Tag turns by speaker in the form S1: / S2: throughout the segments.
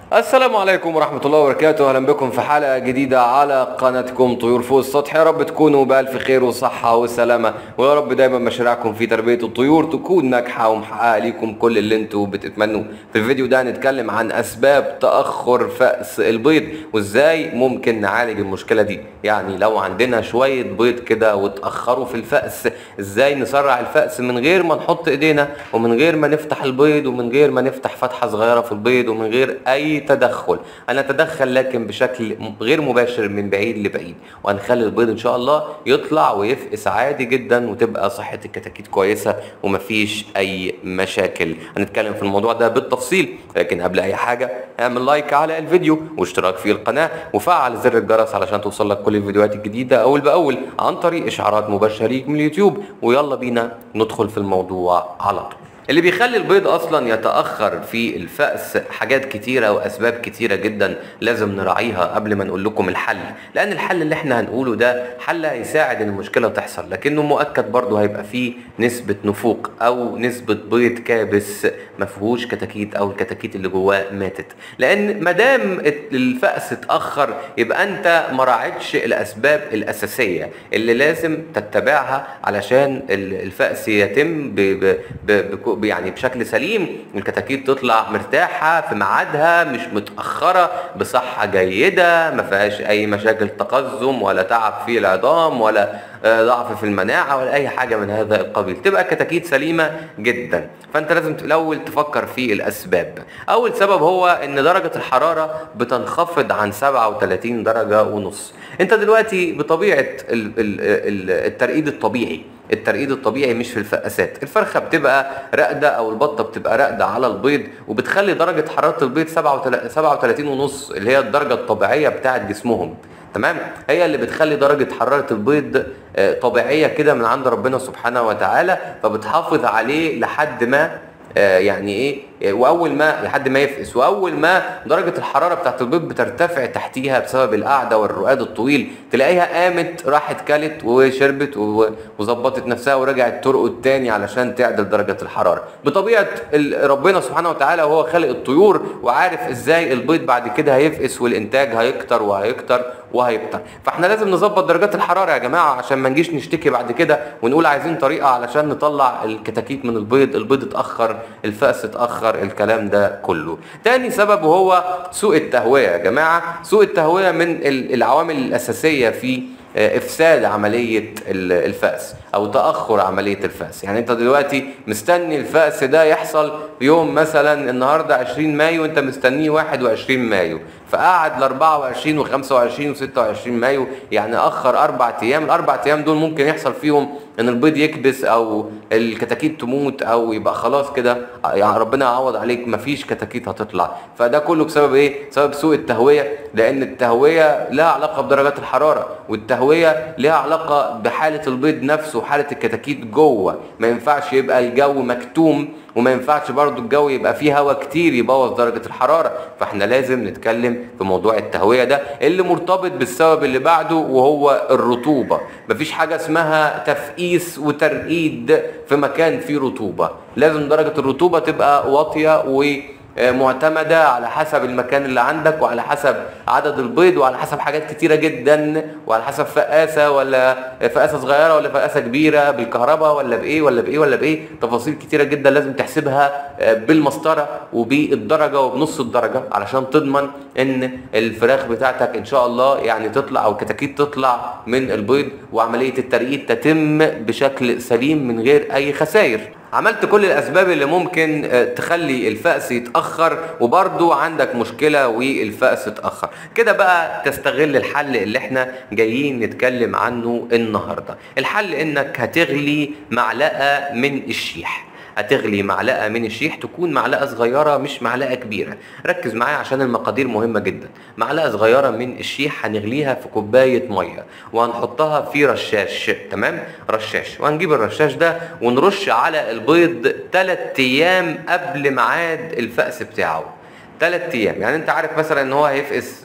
S1: السلام عليكم ورحمة الله وبركاته أهلا بكم في حلقة جديدة على قناتكم طيور فوق السطح يا رب تكونوا بألف خير وصحة وسلامة ويا رب دايما مشاريعكم في تربية الطيور تكون ناجحة ومحققة ليكم كل اللي انتوا بتتمنوه في الفيديو ده هنتكلم عن أسباب تأخر فأس البيض وإزاي ممكن نعالج المشكلة دي يعني لو عندنا شوية بيض كده وتأخروا في الفأس إزاي نسرع الفأس من غير ما نحط إيدينا ومن غير ما نفتح البيض ومن غير ما نفتح فتحة صغيرة في البيض ومن غير أي تدخل انا اتدخل لكن بشكل غير مباشر من بعيد لبعيد وهنخلي البيض ان شاء الله يطلع ويفقس عادي جدا وتبقى صحه الكتاكيت كويسه ومفيش اي مشاكل هنتكلم في الموضوع ده بالتفصيل لكن قبل اي حاجه اعمل لايك على الفيديو واشتراك في القناه وفعل زر الجرس علشان توصل لك كل الفيديوهات الجديده اول باول عن طريق اشعارات مباشره ليك من اليوتيوب ويلا بينا ندخل في الموضوع على طول اللي بيخلي البيض اصلا يتاخر في الفأس حاجات كتيره واسباب كتيره جدا لازم نراعيها قبل ما نقول لكم الحل لان الحل اللي احنا هنقوله ده حل هيساعد ان المشكله تحصل لكنه مؤكد برضه هيبقى فيه نسبه نفوق او نسبه بيض كابس ما فيهوش كتاكيت او الكتاكيت اللي جواه ماتت لان ما دام الفأس اتاخر يبقى انت ما راعيتش الاسباب الاساسيه اللي لازم تتبعها علشان الفأس يتم ب ب ب يعني بشكل سليم الكتاكيت تطلع مرتاحه في ميعادها مش متاخره بصحه جيده ما فيهاش اي مشاكل تقزم ولا تعب في العظام ولا ضعف في المناعه ولا اي حاجه من هذا القبيل تبقى كتاكيت سليمه جدا فانت لازم الاول تفكر في الاسباب اول سبب هو ان درجه الحراره بتنخفض عن 37 درجه ونص انت دلوقتي بطبيعه الترقيد الطبيعي الترقيد الطبيعي مش في الفقاسات الفرخه بتبقى راقده او البطه بتبقى راقده على البيض وبتخلي درجه حراره البيض 37 ونص اللي هي الدرجه الطبيعيه بتاعه جسمهم تمام هي اللي بتخلي درجه حراره البيض طبيعيه كده من عند ربنا سبحانه وتعالى فبتحافظ عليه لحد ما يعني ايه واول ما لحد ما يفقس واول ما درجه الحراره بتاعت البيض بترتفع تحتيها بسبب القعده والرقاد الطويل تلاقيها قامت راحت كلت وشربت وظبطت نفسها ورجعت ترقد تاني علشان تعدل درجه الحراره بطبيعه ربنا سبحانه وتعالى وهو خالق الطيور وعارف ازاي البيض بعد كده هيفقس والانتاج هيكتر وهيكتر وهيكتر فاحنا لازم نظبط درجات الحراره يا جماعه عشان ما نجيش نشتكي بعد كده ونقول عايزين طريقه علشان نطلع الكتاكيت من البيض البيض اتاخر الفأس اتاخر الكلام ده كله تاني سبب هو سوء التهويه يا جماعه سوء التهويه من العوامل الاساسيه في افساد عمليه الفأس او تاخر عمليه الفأس يعني انت دلوقتي مستني الفأس ده يحصل يوم مثلا النهارده 20 مايو انت مستنيه 21 مايو فقعد ل 24 و25 و26 مايو يعني اخر اربع ايام الاربع ايام دول ممكن يحصل فيهم ان البيض يكبس او الكتاكيت تموت او يبقى خلاص كده يعني ربنا يعوض عليك مفيش كتاكيت هتطلع فده كله بسبب ايه بسبب سوء التهويه لان التهويه لها علاقه بدرجات الحراره والتهويه لها علاقه بحاله البيض نفسه وحاله الكتاكيت جوه ما ينفعش يبقى الجو مكتوم وما ينفعش برضو الجو يبقى فيه هواء كتير يبوظ درجة الحرارة فاحنا لازم نتكلم في موضوع التهوية ده اللي مرتبط بالسبب اللي بعده وهو الرطوبة مفيش حاجة اسمها تفقيس وترقيد في مكان فيه رطوبة لازم درجة الرطوبة تبقى واطية و معتمدة على حسب المكان اللي عندك وعلى حسب عدد البيض وعلى حسب حاجات كتيرة جدا وعلى حسب فقاسة ولا فقاسة صغيرة ولا فقاسة كبيرة بالكهرباء ولا بإيه ولا بإيه ولا بإيه تفاصيل كتيرة جدا لازم تحسبها بالمسطرة وبالدرجة وبنص الدرجة علشان تضمن إن الفراخ بتاعتك إن شاء الله يعني تطلع أو الكتاكيت تطلع من البيض وعملية الترقيد تتم بشكل سليم من غير أي خسائر عملت كل الاسباب اللي ممكن تخلي الفأس يتأخر وبرضو عندك مشكلة والفأس اتأخر كده بقى تستغل الحل اللي احنا جايين نتكلم عنه النهاردة الحل انك هتغلي معلقة من الشيح هتغلي معلقه من الشيح تكون معلقه صغيره مش معلقه كبيره ركز معايا عشان المقادير مهمه جدا معلقه صغيره من الشيح هنغليها في كوبايه ميه وهنحطها في رشاش تمام رشاش وهنجيب الرشاش ده ونرش على البيض 3 ايام قبل ميعاد الفأس بتاعه ثلاث ايام يعني انت عارف مثلا ان هو هيفقس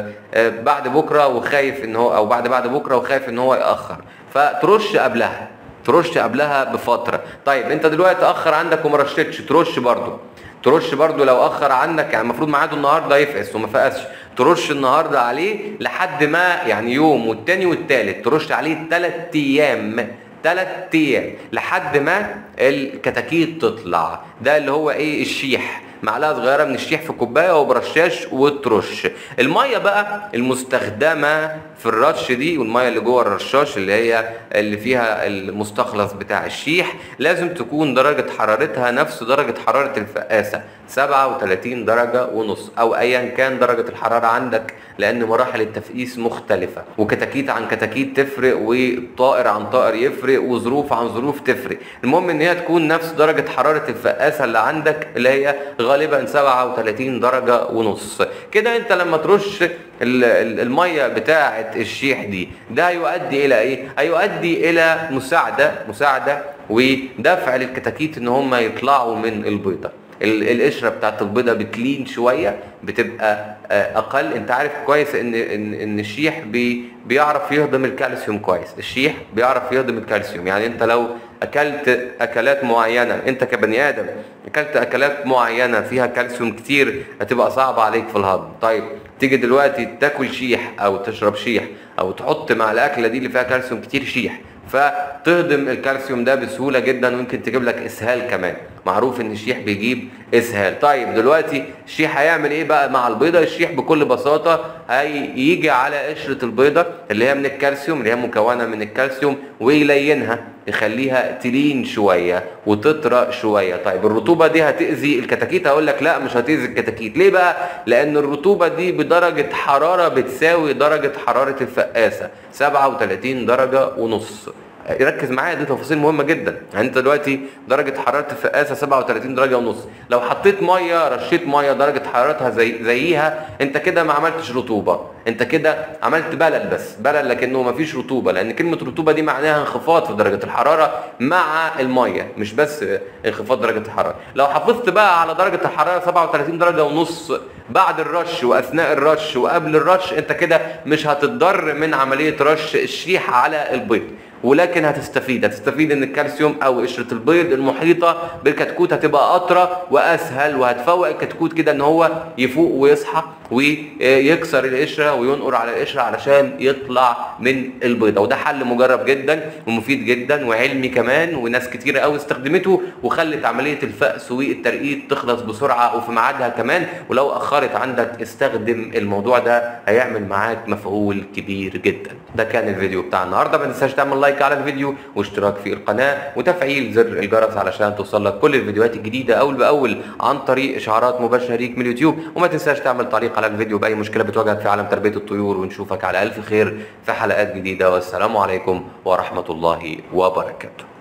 S1: بعد بكره وخايف ان هو او بعد بعد بكره وخايف ان هو ياخر فترش قبلها ترش قبلها بفتره طيب انت دلوقتي تاخر عندك وما رشتش ترش برضه ترش برضو لو اخر عنك يعني المفروض ميعاده النهارده يفقس وما فقسش ترش النهارده عليه لحد ما يعني يوم والتاني والتالت ترش عليه ثلاث ايام ثلاث ايام لحد ما الكتاكيت تطلع ده اللي هو ايه الشيح معلقه صغيره من الشيح في كوبايه وبرشاش وترش الميه بقى المستخدمه في الرش دي والميه اللي جوه الرشاش اللي هي اللي فيها المستخلص بتاع الشيح لازم تكون درجه حرارتها نفس درجه حراره الفقاسه 37 درجه ونص او ايا كان درجه الحراره عندك لان مراحل التفقيس مختلفه وكتاكيت عن كتاكيت تفرق وطائر عن طائر يفرق وظروف عن ظروف تفرق المهم ان هي تكون نفس درجه حراره الفقاسه اللي عندك اللي هي غالبا 37 درجه ونص كده انت لما ترش الميه بتاعه الشيح دي ده هيؤدي الى ايه هيؤدي الى مساعده مساعده ودفع للكتاكيت ان هم يطلعوا من البيضه القشره بتاعت البيضه بتلين شويه بتبقى اقل انت عارف كويس ان ان ان الشيح بي بيعرف يهضم الكالسيوم كويس الشيح بيعرف يهضم الكالسيوم يعني انت لو اكلت اكلات معينه انت كبني ادم اكلت اكلات معينه فيها كالسيوم كتير هتبقى صعبه عليك في الهضم طيب تيجي دلوقتي تاكل شيح او تشرب شيح او تحط مع الاكله دي اللي فيها كالسيوم كتير شيح فتهضم الكالسيوم ده بسهوله جدا ويمكن تجيب لك اسهال كمان معروف ان الشيح بيجيب اسهال طيب دلوقتي الشيح هيعمل ايه بقى مع البيضه الشيح بكل بساطه هيجي على قشره البيضه اللي هي من الكالسيوم اللي هي مكونه من الكالسيوم ويلينها يخليها تلين شويه وتطرى شويه طيب الرطوبه دي هتاذي الكتاكيت هقول لك لا مش هتاذي الكتاكيت ليه بقى لان الرطوبه دي بدرجه حراره بتساوي درجه حراره الفقاسه 37 درجه ونص ركز معايا دي تفاصيل مهمه جدا يعني انت دلوقتي درجه حراره الفقاسه 37 درجه ونص لو حطيت ميه رشيت ميه درجه حرارتها زي زيها انت كده ما عملتش رطوبه انت كده عملت بلل بس بلل لكنه ما فيش رطوبه لان كلمه رطوبه دي معناها انخفاض في درجه الحراره مع الميه مش بس انخفاض درجه الحراره لو حافظت بقى على درجه الحراره 37 درجه ونص بعد الرش واثناء الرش وقبل الرش انت كده مش هتضر من عمليه رش الشيح على البيض ولكن هتستفيد هتستفيد ان الكالسيوم او قشره البيض المحيطه بالكتكوت هتبقى اطرى واسهل وهتفوق الكتكوت كده ان هو يفوق ويصحى ويكسر القشره وينقر على القشره علشان يطلع من البيضه وده حل مجرب جدا ومفيد جدا وعلمي كمان وناس كتير قوي استخدمته وخلت عمليه الفأس والترقيد تخلص بسرعه وفي ميعادها كمان ولو اخرت عندك استخدم الموضوع ده هيعمل معاك مفعول كبير جدا ده كان الفيديو بتاع النهارده ما تنساش تعمل لايك على الفيديو واشتراك في القناه وتفعيل زر الجرس علشان توصلك كل الفيديوهات الجديده اول باول عن طريق اشعارات مباشره ليك من اليوتيوب وما تنساش تعمل تعليق على الفيديو باي مشكله بتواجهك في عالم تربيه الطيور ونشوفك على الف خير في حلقات جديده والسلام عليكم ورحمه الله وبركاته